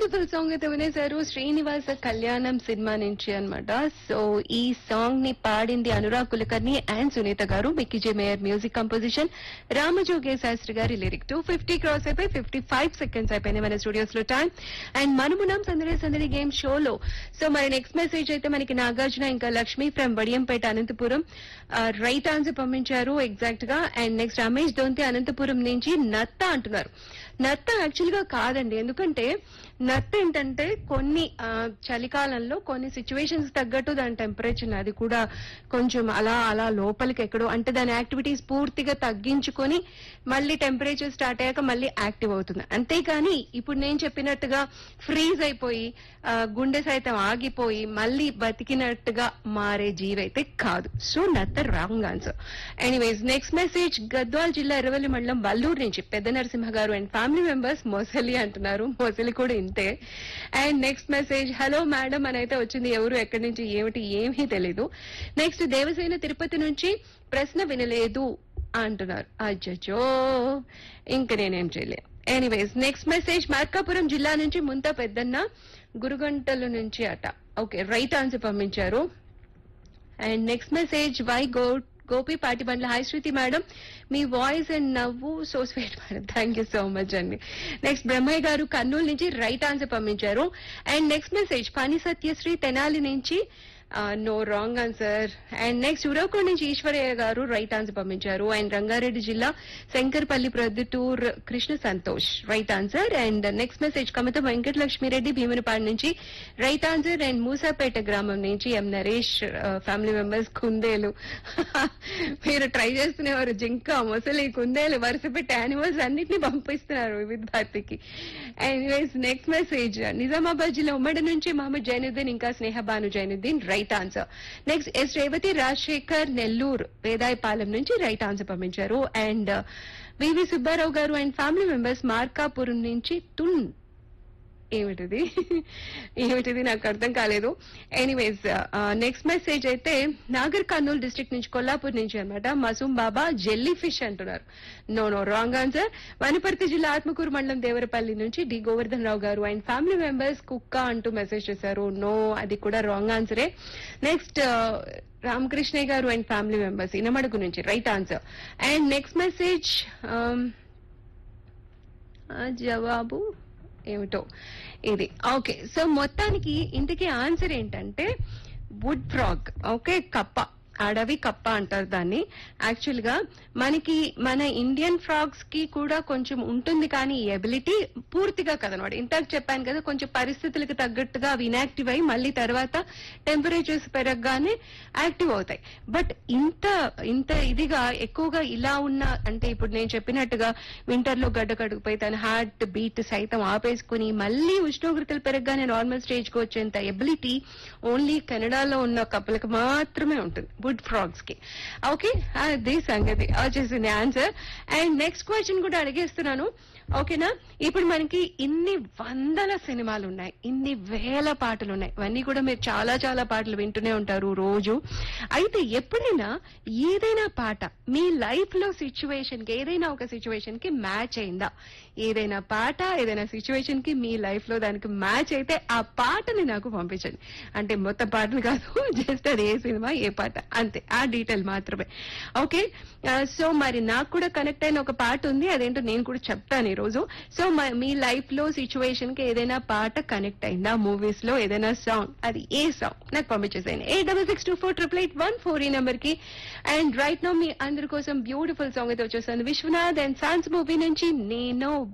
beautiful song అయితే వినేశారు శ్రీనివాస కళ్యాణం cinema నుంచి అన్నమాట సో ఈ సాంగ్ ని పాడింది Anurag Kulkarni and Sunitha garu Mickey J Meyer music composition Ramajogayya Sastry గారి లిరిక్ టూ ఫిఫ్టీ క్రాస్ అయిపోయి ఫిఫ్టీ ఫైవ్ సెకండ్స్ అయిపోయినాయి మన స్టూడియోస్ లో టైం అండ్ మనమున్నాం సందడి సందడి గేమ్ షోలో సో మరి నెక్స్ట్ మెసేజ్ అయితే మనకి నాగార్జున ఇంకా Lakshmi from Vadiyampeta Anantapuram right answer పంపించారు ఎగ్జాక్ట్ గా అండ్ నెక్స్ట్ రమేష్ దొంతి అనంతపురం నుంచి నత్త అంటున్నారు నత్త యాక్చువల్ గా కాదండి ఎందుకంటే నత్త ఏంటంటే కొన్ని ఆ, చలికాలంలో కొన్ని సిచ్యువేషన్స్ తగ్గట్టు దాని టెంపరేచర్ అది కూడా కొంచెం అలా అలా లోపలికి ఎక్కడో అంటే దాని యాక్టివిటీస్ పూర్తిగా తగ్గించుకొని మళ్ళీ టెంపరేచర్ స్టార్ట్ అయ్యాక మళ్ళీ యాక్టివ్ అవుతుంది అంతేకాని ఇప్పుడు నేను చెప్పినట్టుగా ఫ్రీజ్ అయిపోయి ఆ, గుండె సైతం ఆగిపోయి మళ్ళీ బతికినట్టుగా మారే జీవైతే కాదు సో నత్త wrong answer anyways next message Gadwal జిల్లా ఎర్రవల్లి మండలం వల్లూరు నుంచి పెద్ద నరసింహ గారు అండ్ ఫ్యామిలీ మెంబర్స్ మొసలి అంటున్నారు మొసలి కూడా ఇంతే and next message hello madam అని అయితే వచ్చింది ఎవరు ఎక్కడి నుంచి ఏమిటి ఏమీ తెలీదు నెక్స్ట్ దేవసేన తిరుపతి నుంచి ప్రశ్న వినలేదు అంటున్నారు అజ్జో ఇంక నేనేం చేయలేను ఎనీవేస్ నెక్స్ట్ మెసేజ్ మార్కాపురం జిల్లా నుంచి ముంత పెద్దన్న గురుగంటల నుంచి అట ఓకే రైట్ ఆన్సర్ పంపించారు అండ్ నెక్స్ట్ మెసేజ్ వై గో గోపి పాటిబండ్ల హాయ్ శృతి మేడం మీ వాయిస్ అండ్ నవ్వు so sweet madam thank you so much అండి నెక్స్ట్ బ్రహ్మయ్య గారు కర్నూలు నుంచి రైట్ ఆన్సర్ పంపించారు అండ్ నెక్స్ట్ మెసేజ్ పని సత్యశ్రీ తెనాలి నుంచి no wrong answer and next Uravakonda నుంచి ఈశ్వరయ్య గారు రైట్ ఆన్సర్ పంపించారు అండ్ రంగారెడ్డి జిల్లా Shankarpalli Proddatur Krishna Santosh right answer and next message కమత Venkatalakshmi Reddy Bhimunipadu నుంచి రైట్ ఆన్సర్ అండ్ మూసాపేట గ్రామం నుంచి ఎం నరేష్ ఫ్యామిలీ మెంబర్స్ కుందేలు మీరు ట్రై చేస్తున్నవారు జింక మొసలి కుందేలు వరుస పెట్టి యానిమల్స్ అన్నిటిని పంపిస్తున్నారు వివిధ భారతికి ఎనీవేస్ నెక్స్ట్ మెసేజ్ నిజామాబాద్ జిల్లా ఉమ్మడి నుంచి మహమ్మద్ జైనుద్దీన్ ఇంకా Sneha Bhanu Zainuddin right answer next S Revathi Rajasekhar Nellore Vedayapalem నుంచి రైట్ ఆన్సర్ పంపించారు and V V Subbarao garu and family members Markapuram నుంచి తున్ ఏమిటిది ఏమిటిది నాకు అర్థం కాలేదు ఎనీవేస్ నెక్స్ట్ మెసేజ్ అయితే నాగర్ కర్నూలు డిస్ట్రిక్ట్ నుంచి కొల్లాపూర్ నుంచి అన్నమాట మసూం బాబా జెల్లీ ఫిష్ అంటున్నారు no no wrong answer Wanaparthy జిల్లా ఆత్మకూరు మండలం దేవరపల్లి నుంచి డి గోవర్ధన్ రావు గారు అండ్ ఫ్యామిలీ మెంబర్స్ కుక్క అంటూ మెసేజ్ చేశారు నో అది కూడా రాంగ్ ఆన్సరే నెక్స్ట్ రామకృష్ణయ్య గారు అండ్ ఫ్యామిలీ మెంబర్స్ ఇనమడుగు నుంచి right answer and next message జవాబు ఏమిటో ఇది ఓకే సో మొత్తానికి ఇంటికి ఆన్సర్ ఏంటంటే వుడ్ ఫ్రాగ్ ఓకే కప్ప అడవి కప్ప అంటారు దాన్ని యాక్చువల్ గా మనకి మన ఇండియన్ ఫ్రాగ్స్ కి కూడా కొంచెం ఉంటుంది కానీ ఈ ఎబిలిటీ పూర్తిగా కదనమాట ఇంతకు చెప్పాను కదా కొంచెం పరిస్థితులకు తగ్గట్టుగా అవి ఇనాక్టివ్ అయ్యి మళ్ళీ తర్వాత టెంపరేచర్స్ పెరగగానే యాక్టివ్ అవుతాయి బట్ ఇంత ఇంత ఇదిగా ఎక్కువగా ఇలా ఉన్న అంటే ఇప్పుడు నేను చెప్పినట్టుగా వింటర్ లో గడ్డ కడుగుపోయి తన హార్ట్ బీట్ సైతం ఆపేసుకుని మళ్ళీ ఉష్ణోగ్రతలు పెరగగానే నార్మల్ స్టేజ్ కు వచ్చేంత ఎబిలిటీ ఓన్లీ కెనడాలో ఉన్న కప్పులకు మాత్రమే ఉంటుంది వుడ్ ఫ్రాగ్స్ కి ఓకే అది సంగతి వచ్చేసింది ఆన్సర్ అండ్ నెక్స్ట్ క్వశ్చన్ కూడా అడిగేస్తున్నాను ఓకేనా ఇప్పుడు మనకి ఇన్ని వందల సినిమాలు ఉన్నాయి ఇన్ని వేల పాటలు ఉన్నాయి ఇవన్నీ కూడా మీరు చాలా చాలా పాటలు వింటూనే ఉంటారు రోజు అయితే ఎప్పుడైనా ఏదైనా పాట మీ లైఫ్ లో సిచ్యువేషన్ కి ఏదైనా ఒక సిచ్యువేషన్ కి మ్యాచ్ అయిందా ఏదైనా పాట ఏదైనా సిచ్యువేషన్ కి మీ లైఫ్ లో దానికి మ్యాచ్ అయితే ఆ పాటని నాకు పంపించండి అంటే మొత్తం పాటలు కాదు జస్ట్ అది ఏ సినిమా ఏ పాట అంతే ఆ డీటెయిల్ మాత్రమే ఓకే సో మరి నాకు కూడా కనెక్ట్ అయిన ఒక పాట ఉంది అదేంటో నేను కూడా చెప్తాను ఈ రోజు సో మ- మీ లైఫ్ లో సిచ్యువేషన్ కి ఏదైనా పాట కనెక్ట్ అయిందా మూవీస్ లో ఏదైనా సాంగ్ అది ఏ సాంగ్ నాకు పంపించేసేయండి eight double six two four triple eight one four ఈ నెంబర్ కి అండ్ రైట్ నో మీ అందరి కోసం బ్యూటిఫుల్ సాంగ్ అయితే వచ్చేస్తుంది విశ్వనాథ్ అండ్ సాన్స్ మూవీ నుంచి నేను